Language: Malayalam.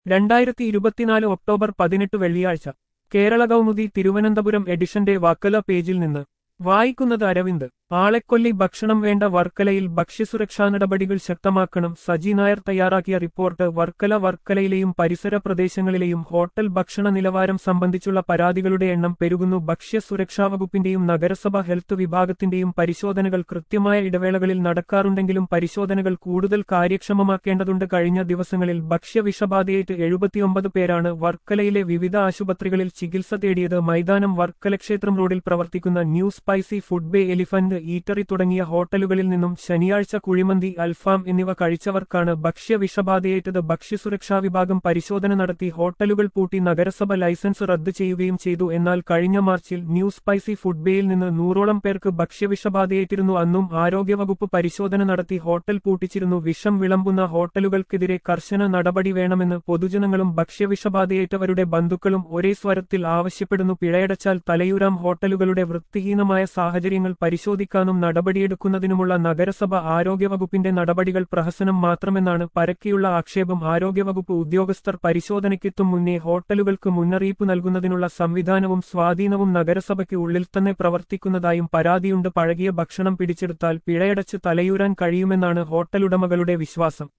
രണ്ടായിരത്തി ഇരുപത്തിനാല് ഒക്ടോബർ പതിനെട്ട് വെള്ളിയാഴ്ച കേരള കൗമുദി തിരുവനന്തപുരം എഡിഷന്റെ വക്കല പേജിൽ നിന്ന് വായിക്കുന്നത് അരവിന്ദ് ആളെക്കൊല്ലി ഭക്ഷണം വേണ്ട വർക്കലയിൽ ഭക്ഷ്യസുരക്ഷാ നടപടികൾ ശക്തമാക്കണം സജി നായർ തയ്യാറാക്കിയ റിപ്പോർട്ട് വർക്കല വർക്കലയിലെയും പരിസര പ്രദേശങ്ങളിലെയും ഹോട്ടൽ ഭക്ഷണ നിലവാരം സംബന്ധിച്ചുള്ള പരാതികളുടെ എണ്ണം പെരുകുന്നു ഭക്ഷ്യസുരക്ഷാ വകുപ്പിന്റെയും നഗരസഭ ഹെൽത്ത് വിഭാഗത്തിന്റെയും പരിശോധനകൾ കൃത്യമായ ഇടവേളകളിൽ നടക്കാറുണ്ടെങ്കിലും പരിശോധനകൾ കൂടുതൽ കാര്യക്ഷമമാക്കേണ്ടതുണ്ട് കഴിഞ്ഞ ദിവസങ്ങളിൽ ഭക്ഷ്യവിഷബാധയേറ്റ് എഴുപത്തിയൊമ്പത് പേരാണ് വർക്കലയിലെ വിവിധ ആശുപത്രികളിൽ ചികിത്സ തേടിയത് മൈതാനം വർക്കല ക്ഷേത്രം റോഡിൽ പ്രവർത്തിക്കുന്ന new spicy food bay elephant eatery തുടങ്ങിയ ഹോട്ടലുകളിൽ നിന്നും ശനിയാഴ്ച കുഴിമന്തി അൽഫാം എന്നിവ കഴിച്ചവർക്കാണ് ഭക്ഷ്യവിഷബാധയേറ്റത് ഭക്ഷ്യസുരക്ഷാ വിഭാഗം പരിശോധന നടത്തി ഹോട്ടലുകൾ പൂട്ടി നഗരസഭ ലൈസൻസ് റദ്ദു ചെയ്യുകയും ചെയ്തു എന്നാൽ കഴിഞ്ഞ മാർച്ചിൽ ന്യൂ സ്പൈസി ഫുഡ് ബേയിൽ നിന്ന് നൂറോളം പേർക്ക് ഭക്ഷ്യവിഷബാധയേറ്റിരുന്നു അന്നും ആരോഗ്യവകുപ്പ് പരിശോധന നടത്തി ഹോട്ടൽ പൂട്ടിച്ചിരുന്നു വിഷം വിളമ്പുന്ന ഹോട്ടലുകൾക്കെതിരെ കർശന നടപടി വേണമെന്ന് പൊതുജനങ്ങളും ഭക്ഷ്യവിഷബാധയേറ്റവരുടെ ബന്ധുക്കളും ഒരേ സ്വരത്തിൽ ആവശ്യപ്പെടുന്നു പിഴയടച്ചാൽ തലയൂരാം ഹോട്ടലുകളുടെ വൃത്തിഹീനമായ സാഹചര്യങ്ങൾ പരിശോധിക്കാനും നടപടിയെടുക്കുന്നതിനുമുള്ള നഗരസഭ ആരോഗ്യവകുപ്പിന്റെ നടപടികൾ പ്രഹസനം മാത്രമെന്നാണ് പരക്കെയുള്ള ആക്ഷേപം ആരോഗ്യവകുപ്പ് ഉദ്യോഗസ്ഥർ പരിശോധനയ്ക്കെത്തും മുന്നേ ഹോട്ടലുകൾക്ക് മുന്നറിയിപ്പ് നൽകുന്നതിനുള്ള സംവിധാനവും സ്വാധീനവും നഗരസഭയ്ക്ക് ഉള്ളിൽ തന്നെ പ്രവർത്തിക്കുന്നതായും പരാതിയുണ്ട് പഴകിയ ഭക്ഷണം പിടിച്ചെടുത്താൽ പിഴയടച്ച് തലയൂരാൻ കഴിയുമെന്നാണ് ഹോട്ടലുടമകളുടെ വിശ്വാസം